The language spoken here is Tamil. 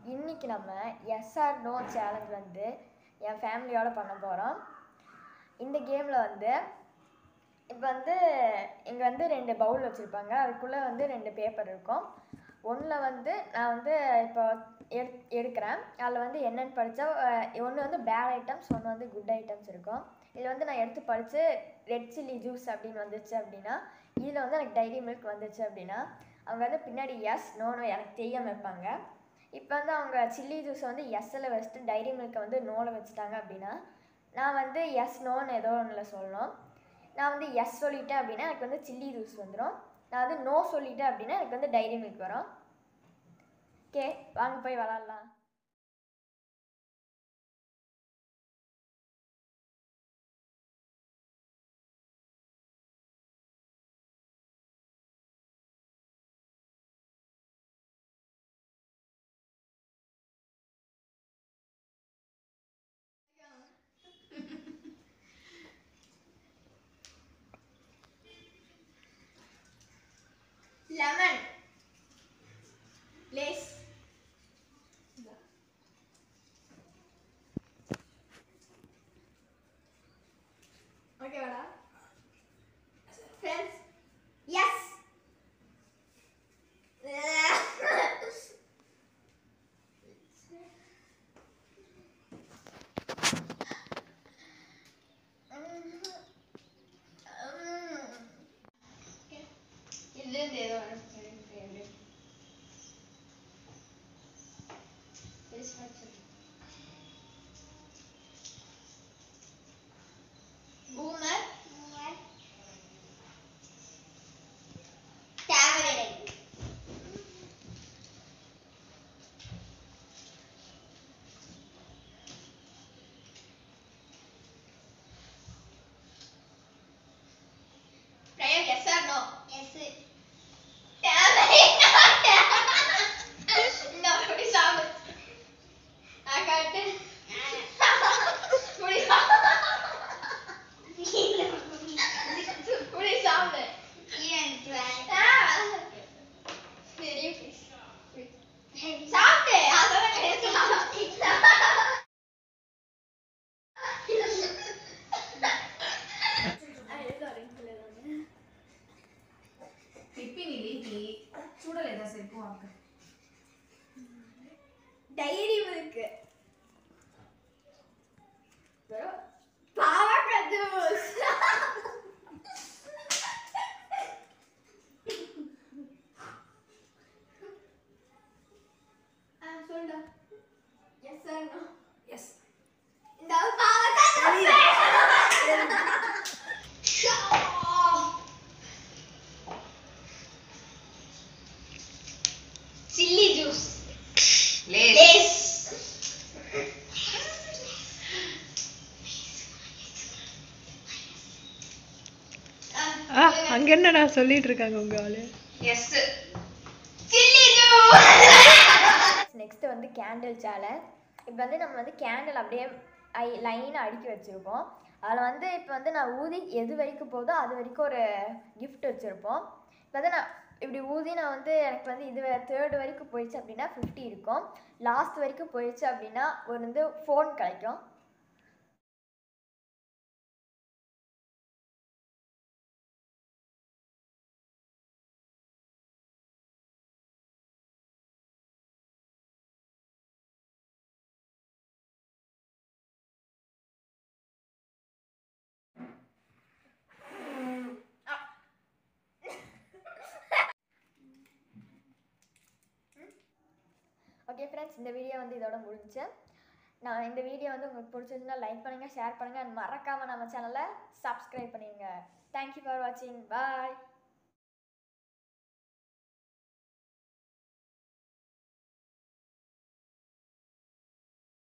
இன்னைக்கு நம்ம எஸ்ஆர் நோ சேலஞ்ச் வந்து என் ஃபேமிலியோட பண்ண போகிறோம் இந்த கேமில் வந்து இப்போ வந்து இங்கே வந்து ரெண்டு பவுல் வச்சுருப்பாங்க அதுக்குள்ளே வந்து ரெண்டு பேப்பர் இருக்கும் ஒன்றில் வந்து நான் வந்து இப்போ எடு எடுக்கிறேன் அதில் வந்து என்னென்னு படித்தா ஒன்று வந்து பேட் ஐட்டம்ஸ் ஒன்று வந்து குட் ஐட்டம்ஸ் இருக்கும் இதில் வந்து நான் எடுத்து படித்து ரெட் சில்லி ஜூஸ் அப்படின்னு வந்துச்சு அப்படின்னா இதில் வந்து எனக்கு டைரி மில்க் வந்துச்சு அப்படின்னா அவங்க வந்து பின்னாடி எஸ் நோனோ எனக்கு தெரியாமல் வைப்பாங்க இப்போ வந்து அவங்க சில்லி ஜூஸை வந்து எஸ்ஸில் வச்சுட்டு டைரி மில்க்கை வந்து நோவில் வச்சுட்டாங்க அப்படின்னா நான் வந்து எஸ் நோன்னு ஏதோ ஒன்றில் சொல்லணும் நான் வந்து எஸ் சொல்லிட்டேன் அப்படின்னா எனக்கு வந்து சில்லி ஜூஸ் வந்துடும் நான் வந்து நோ சொல்லிட்டேன் அப்படின்னா எனக்கு வந்து டைரி மில்க் வரும் ஓகே வாங்க போய் விளாட்லாம் லெமன் லேஸ் ஓகேவாடா ஃப்ரெண்ட்ஸ் எஸ் இதுலேருந்து ஏதோ Boomer tamarind Ryan, yes or no? Yes. Tamarind. no, இப்படி சாப்பிடு. நான் காட்டு. இப்படி சாப்பிடு. இப்படி சாப்பிடு. ஆ. சரி, இப்படி. சாப்பிடு. அதான் టిప్పిని లేపి చూడలేదా సరిపో అక్క டைரி மில்க் பாவக்காய் ஜூஸ் சொல்லுடா எஸ் சார் நோ ఎస్ இந்த பாவக்காய் சில்லி ஜூஸ் లేస్ லேஸ் ஆ அங்க என்னடா சொல்லிட்டு இருக்காங்க உங்க ஆளு ఎస్ சில்லி ஜூஸ் நெக்ஸ்ட் வந்து கேண்டில் சேலஞ்ச் இப்போ வந்து நம்ம வந்து கேண்டில் அப்படியே ஐ லைனாக அடுக்கி வச்சுருப்போம் அதில் வந்து இப்போ வந்து நான் ஊதி எது வரைக்கும் போதோ அது வரைக்கும் ஒரு gift வச்சுருப்போம் இப்போ வந்து நான் இப்படி ஊதி நான் வந்து எனக்கு வந்து இது தேர்டு வரைக்கும் போயிடுச்சு அப்படின்னா ஃபிஃப்டி இருக்கும் லாஸ்ட் வரைக்கும் போயிடுச்சு அப்படின்னா ஒரு வந்து ஃபோன் கிடைக்கும் ஓகே ஃப்ரெண்ட்ஸ் இந்த வீடியோ வந்து இதோட முடிஞ்சு நான் இந்த வீடியோ வந்து உங்களுக்கு பிடிச்சிருந்தா லைக் பண்ணுங்கள் ஷேர் பண்ணுங்கள் மறக்காமல் நம்ம சேனலை சப்ஸ்கிரைப் பண்ணிடுங்க தேங்க்யூ ஃபார் வாட்சிங் பாய்